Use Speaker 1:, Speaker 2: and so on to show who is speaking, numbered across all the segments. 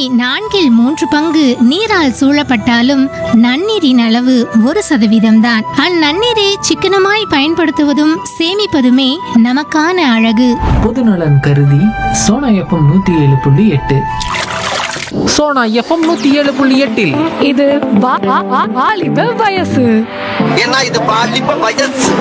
Speaker 1: நான்கில் மூன்று பங்கு நீரால் சூழப்பட்டாலும் நன்னீரின் அளவு ஒரு சதவீதம்தான் அந்நன்னீரை சிக்கனமாய் பயன்படுத்துவதும் சேமிப்பதுமே நமக்கான அழகு
Speaker 2: பொதுநலன் கருதி சோனா எஃப்எம் நூத்தி ஏழு புள்ளி எட்டு சோனா எஃப்எம் நூத்தி ஏழு புள்ளி எட்டில்
Speaker 3: இது வா- வா- வா- வாலிப வயசு
Speaker 4: ஏன்னா இது பாலிப்ப வயசு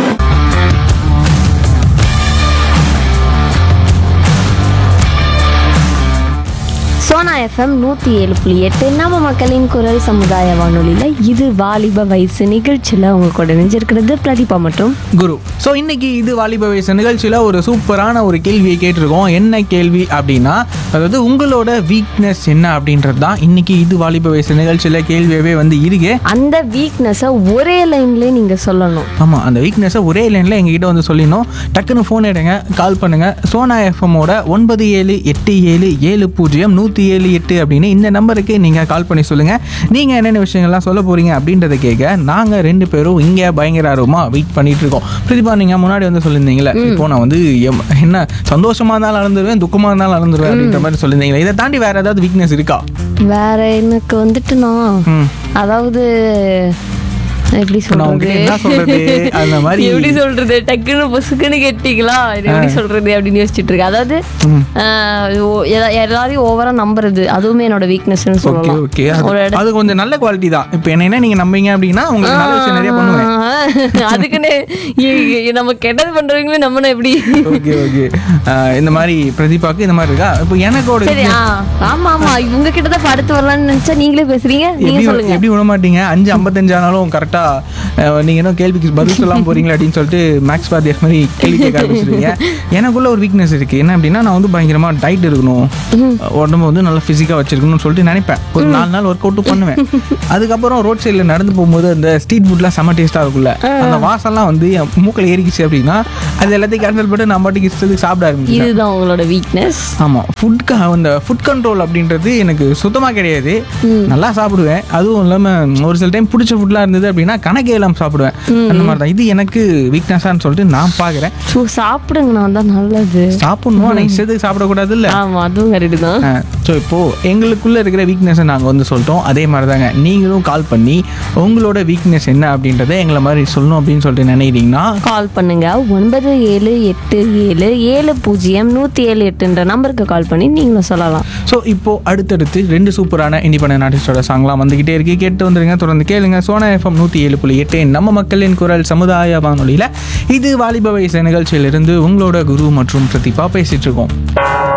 Speaker 5: சோனா எஃப்எம் நூற்றி ஏழு புள்ளி எட்டு நம்ம மக்களின் குரல் சமுதாய வானொலியில் இது வாலிப வயசு நிகழ்ச்சியில் உங்க கூட நினைஞ்சிருக்கிறது பிரதீபா மற்றும்
Speaker 6: குரு ஸோ இன்னைக்கு இது வாலிப வயசு நிகழ்ச்சியில் ஒரு சூப்பரான ஒரு கேள்வியை கேட்டிருக்கோம் என்ன கேள்வி அப்படின்னா அதாவது உங்களோட வீக்னஸ் என்ன அப்படின்றது தான் இன்னைக்கு இது வாலிப வயசு நிகழ்ச்சியில் கேள்வியாகவே வந்து இருக்கு
Speaker 5: அந்த வீக்னஸை ஒரே லைன்லேயே நீங்கள் சொல்லணும்
Speaker 6: ஆமாம் அந்த வீக்னஸை ஒரே லைனில் எங்ககிட்ட வந்து சொல்லிடணும் டக்குன்னு ஃபோன் எடுங்க கால் பண்ணுங்கள் சோனா எஃப்எம்மோட ஒன்பது ஏழு எட்டு ஏழு ஏழு பூஜ்ஜியம் நூற்றி ஏழு எட்டு அப்படின்னு இந்த நம்பருக்கு நீங்கள் கால் பண்ணி சொல்லுங்கள் நீங்கள் என்னென்ன விஷயங்கள்லாம் சொல்ல போகிறீங்க அப்படின்றத கேட்க நாங்கள் ரெண்டு பேரும் இங்கே பயங்கர ஆர்வமாக வெயிட் பண்ணிட்டு இருக்கோம் பிரதிபா நீங்கள் முன்னாடி வந்து சொல்லியிருந்தீங்களே இப்போ நான் வந்து எம்- என்ன சந்தோஷமாக இருந்தாலும் அளந்துருவேன் துக்கமாக இருந்தாலும் அளந்துருவேன் அப்படின்ற மாதிரி சொல்லியிருந்தீங்களே இதை தாண்டி வேறு ஏதாவது வீக்னஸ் இருக்கா
Speaker 5: வேற எனக்கு வந்துட்டு நான்
Speaker 6: ம்
Speaker 5: அதாவது எப்படி
Speaker 6: இப்போ நான் உங்ககிட்ட என்ன
Speaker 5: சொல்றது
Speaker 6: சொல்கிறது அந்த மாதிரி
Speaker 5: எப்படி சொல்றது டக்குன்னு பொசுக்குன்னு கேட்டீங்களா இது எப்படி சொல்றது அப்படின்னு யோசிச்சுட்டு இருக்கேன் அதாவது
Speaker 6: ம்.
Speaker 5: ஆஹ், ஓ- எல்லா- எல்லாரையும் ஓவரா நம்புறது அதுவுமே என்னோட வீக்னஸ்னு
Speaker 6: ஓகே
Speaker 5: சொல்லலாம்
Speaker 6: ஓகே
Speaker 5: ஒரு
Speaker 6: அது அது கொஞ்சம் நல்ல குவாலிட்டி தான் இப்போ என்ன நீங்க நம்புங்க அப்படின்னா உங்களுக்கு நல்ல விஷயம் நிறைய பண்ணுவேன்
Speaker 5: ஆஹ், அதுக்குன்னு இ- இ- நம்ம கெட்டது பண்றவங்களுமே நம்மன எப்படி
Speaker 6: ஓகே ஓகே இந்த மாதிரி பிரதீபாக்கு இந்த மாதிரி இருக்கா இப்போ எனக்கோட
Speaker 5: சரி ஆ, ஆமா ஆமா இவங்க கிட்ட தான் படுத்து வரலாம்னு நினைச்சா நீங்களே பேசுறீங்க நீங்க
Speaker 6: எப்படி
Speaker 5: சொல்லுங்க
Speaker 6: எப்படி விட மாட்டீங்க அஞ்சு ஐம்பத்தஞ்சு ஆனாலும் கரெக்டா நீங்க என்ன கேள்விக்கு பதில் சொல்லாம போறீங்களா அப்படின்னு சொல்லிட்டு மேக்ஸ் பாத்தியார் மாதிரி கேள்வி கேட்க ஆரம்பிச்சிருக்கீங்க எனக்குள்ள ஒரு வீக்னஸ் இருக்கு என்ன அப்படின்னா நான் வந்து பயங்கரமா டயட் இருக்கணும் உடம்பு வந்து நல்லா பிசிக்கா வச்சிருக்கணும்னு சொல்லிட்டு நினைப்பேன் ஒரு நாலு நாள் ஒர்க் அவுட் பண்ணுவேன் அதுக்கப்புறம் ரோட் சைடில் நடந்து போகும்போது அந்த ஸ்ட்ரீட் ஃபுட்லாம் செம்ம டேஸ்டா இருக்கும்ல அந்த வாசம்லாம் வந்து என் மூக்கில் ஏறிக்கிச்சு அப்படின்னா அது எல்லாத்தையும் கேன்சல் பண்ணிட்டு நான் பாட்டுக்கு இஷ்டத்துக்கு சாப்பிட ஆரம்பிச்சேன்
Speaker 5: இதுதான் உங்களோட வீக்னஸ்
Speaker 6: ஆமாம் ஃபுட் அந்த ஃபுட் கண்ட்ரோல் அப்படின்றது எனக்கு சுத்தமாக கிடையாது நல்லா சாப்பிடுவேன் அதுவும் இல்லாமல் ஒரு சில டைம் பிடிச்ச ஃபுட்லாம் இருந்தது அப்படின்னா கணக்கே இல்லாமல் சாப்பிடுவேன் அந்த மாதிரி தான் இது எனக்கு வீக்னஸான்னு சொல்லிட்டு நான் பார்க்குறேன்
Speaker 5: ஸோ சாப்பிடுங்க நான் தான் நல்லது
Speaker 6: சாப்பிடணும் ஆனால் இஷ்டத்துக்கு சாப்பிடக்கூடாது இல்லை
Speaker 5: ஆமா அதுவும் கரெக்டு தான்
Speaker 6: ஸோ இப்போது எங்களுக்குள்ளே இருக்கிற வீக்னஸை நாங்கள் வந்து சொல்லிட்டோம் அதே மாதிரி தாங்க நீங்களும் கால் பண்ணி உங்களோட வீக்னஸ் என்ன அப்படின்றத எங்களை மாதிரி சொல்லணும் அப்படின்னு சொல்லிட்டு நினைக்கிறீங்கன்னா
Speaker 5: கால் பண்ணுங்க ஒன்பது ஏழு எட்டு ஏழு ஏழு பூஜ்ஜியம் நூற்றி ஏழு எட்டுன்ற நம்பருக்கு கால் பண்ணி நீங்களும் சொல்லலாம்
Speaker 6: ஸோ இப்போ அடுத்தடுத்து ரெண்டு சூப்பரான இண்டிபெண்டன்ட் ஆர்டிஸ்டோட சாங்லாம் வந்துகிட்டே இருக்கு கேட்டு வந்துருங்க தொடர்ந்து கேளுங்க சோனா எஃப்எம் நூற்றி ஏழு புள்ளி எட்டு நம்ம மக்களின் குரல் சமுதாய வானொலியில் இது வாலிப வயசு நிகழ்ச்சியிலிருந்து உங்களோட குரு மற்றும் பிரதீபா பேசிட்டு இருக்கோம்